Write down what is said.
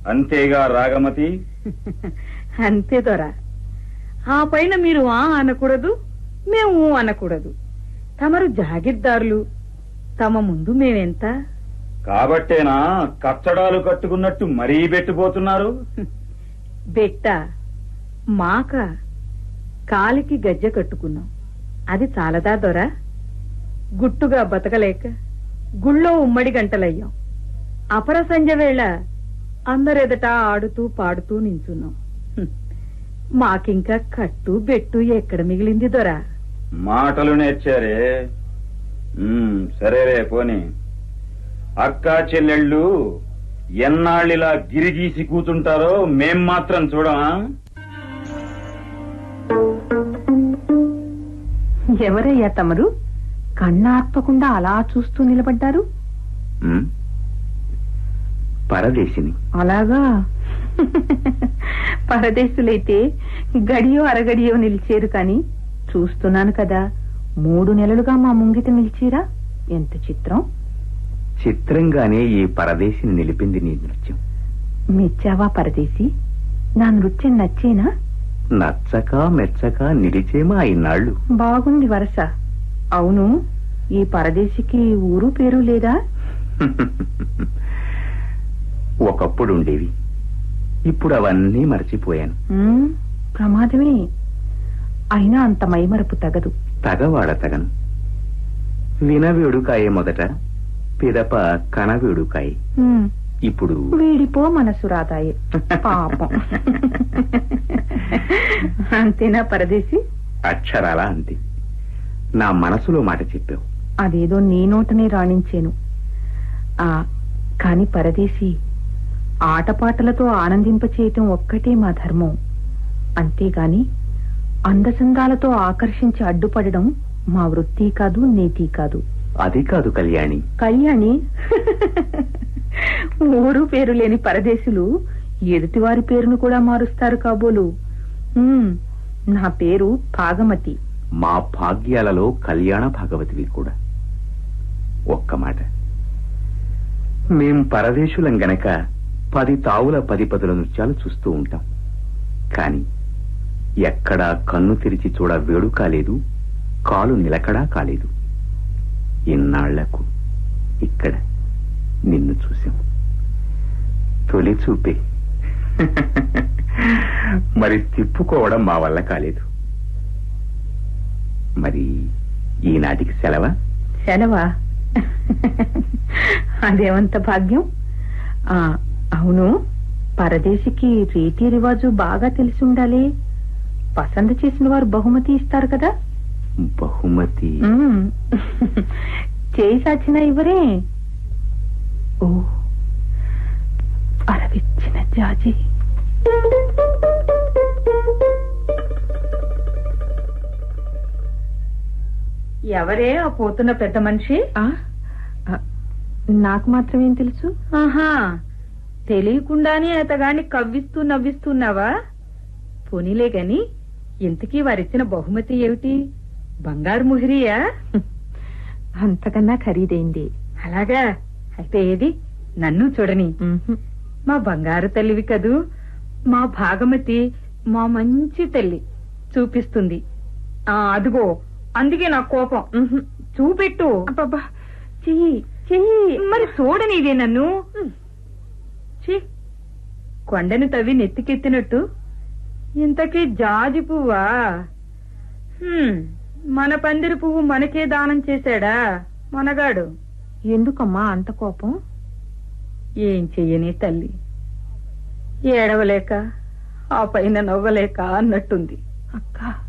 అంతేగా రాగమతి అంతే దొర ఆ పైన మీరు ఆ అనకూడదు మేము ఊ అనకూడదు తమరు జాగిర్దారులు తమ ముందు మేమెంత కాబట్టేనా కచ్చడాలు కట్టుకున్నట్టు మరీ పెట్టిపోతున్నారు బెట్ట మాక కాలికి గజ్జె కట్టుకున్నాం అది చాలదా దొర గుట్టుగా బతకలేక గుళ్ళో ఉమ్మడి గంటలయ్యాం అపర సంజ వేళ అందరెదట ఆడుతూ పాడుతూ నించున్నాం హ్మ్. మాకింకా కట్టు బెట్టు ఎక్కడ మిగిలింది దొరా మాటలు నేర్చారే ఉమ్, సరేరే పోని అక్క చెల్లెళ్ళు ఎన్నాళ్ళిలా గిరిగీసి కూతుంటారో మేం మాత్రం చూడమా ఎవరయ్యా తమరు కన్నార్పకుండా అలా చూస్తూ నిలబడ్డారు పరదేశిని అలాగా పరదేశులైతే గడియో అరగడియో నిలిచేరు కాని చూస్తున్నాను కదా మూడు నెలలుగా మా ముంగిట నిలిచేరా ఎంత చిత్రం చిత్రంగానే ఈ పరదేశిని నిలిపింది నీ నృత్యం మెచ్చావా పరదేశి నా నృత్యం నచ్చేనా నచ్చక మెచ్చక నిలిచేమా ఇన్నాళ్ళు బాగుంది వరస అవును ఈ పరదేశికి ఊరు పేరు లేదా ఒకప్పుడు ఉండేవి ఇప్పుడు అవన్నీ మర్చిపోయాను ఉమ్, ప్రమాదమే అయినా అంత మైమరపు తగదు తగవాడ తగను వినవేడుకాయే మొదట పిదప కనవేడుకాయ ఉమ్, ఇప్పుడు వీడిపో మనసు రాదాయే పాపం అంతేనా పరదేశి అక్షరాల అంతే నా మనసులో మాట చెప్పావు అదేదో నీ నోటనే రాణించేను ఆ కాని పరదేశి ఆటపాటలతో ఆనందింపచేయటం ఒక్కటే మా ధర్మం అంతేగాని అందచందాలతో ఆకర్షించి అడ్డుపడడం మా వృత్తి కాదు నీతి కాదు అది కాదు కళ్యాణి కళ్యాణి ఊరు పేరు లేని పరదేశులు ఎదుటివారి పేరును కూడా మారుస్తారు కాబోలు ఉమ్, నా పేరు భాగమతి మా భాగ్యాలలో కళ్యాణ భాగవతివి కూడా ఒక్క మాట మేం పరదేశులం గనక పది తావుల పది పదుల నృత్యాలు చూస్తూ ఉంటాం కాని ఎక్కడా కన్ను తెరిచి చూడ వేడు కాలేదు కాలు నిలకడా కాలేదు ఇన్నాళ్లకు ఇక్కడ నిన్ను చూశాం తొలి చూపే మరి తిప్పుకోవడం మా వల్ల కాలేదు మరి ఈనాటికి సెలవా సెలవా అదేమంత భాగ్యం ఆ అవును పరదేశికి రీతి రివాజు బాగా తెలిసి ఉండాలి పసంద చేసిన వారు బహుమతి ఇస్తారు కదా బహుమతి ఉమ్. చేయి సాచిన ఇవరే ఓ అరవిచ్చిన జాజి ఎవరే ఆ పోతున్న పెద్ద మనిషి ఆ, ఆ, నాకు మాత్రమేం తెలుసు ఆహా తెలియకుండానే అతగాన్ని కవ్విస్తూ నవ్విస్తున్నావా పోనీలే గాని ఇంతకీ వారిచ్చిన బహుమతి ఏమిటి బంగారు ముహిరియా అంతకన్నా ఖరీదైంది అలాగా అయితే ఏది నన్ను చూడని ఉహుం. మా బంగారు తల్లివి కదూ మా భాగమతి మా మంచి తల్లి చూపిస్తుంది ఆ అదిగో అందుకే నా కోపం ఉహు, చూపెట్టు అబ్బబ్బా చెయ్యి చెయ్యి మరి చూడనిదే నన్ను ఛీ కొండను తవ్వి నెత్తికెత్తినట్టు ఇంతకీ జాజి పువ్వా హ్మ్, మన పందిరి పువ్వు మనకే దానం చేశాడా మనగాడు ఎందుకమ్మా అంత కోపం ఏం చెయ్యని తల్లి ఏడవలేక ఆ పైన నవ్వలేక అన్నట్టుంది అక్క